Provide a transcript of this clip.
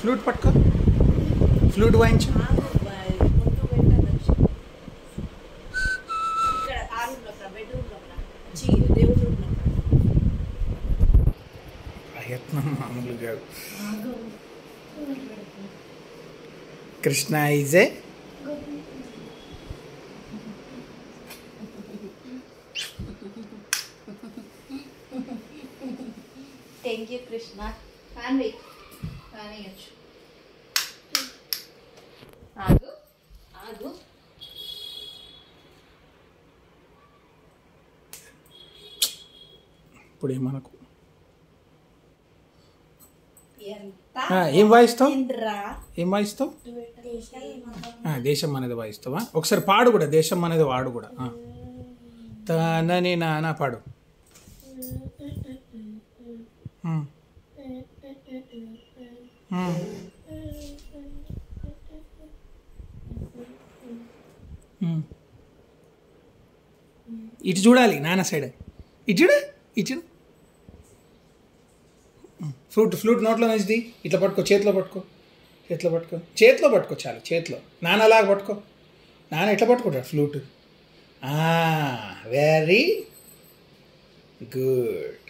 Flute పట్టుకో flute వాయించు ఆగు, by- ముందు పెట్టదు వచ్చి. ఇక్కడ ఆ రూమ్ లో బెడ్రూమ్ లో చీ దేవుడి రూమ్ లో ప్రయత్నం మామూలు కాదు Krishna is a thank you Krishna fan వెయ్యి ఫ్యాన్ వేయచ్చు ఆగు ఆగు ఇప్పుడు ఏమనకు ఎంత ఆ, ఏం వాయిస్తావు ఏంట్రా? ఏం వాయిస్తావు ఆ, దేశం అనేది వాయిస్తావా ఒకసారి పాడు కూడా దేశం అనేది వాడు కూడా ఆ. తనని నాన్న పాడు ఉమ్. ఉమ్. ఉమ్. ఇటు చూడాలి నాన్న సైడ్ ఇటు చూడు ఇటు చూడు ఫ్లూట్ ఫ్లూట్ నోట్లో నుంచి ఇట్లా పట్టుకో చేతిలో పట్టుకో చేతిలో పట్టుకో చేతిలో పట్టుకో చాలు చేతిలో నాన్నలాగా పట్టుకో నాన్న ఎట్లా పట్టుకుంటాడు ఫ్లూట్ వెరీ గుడ్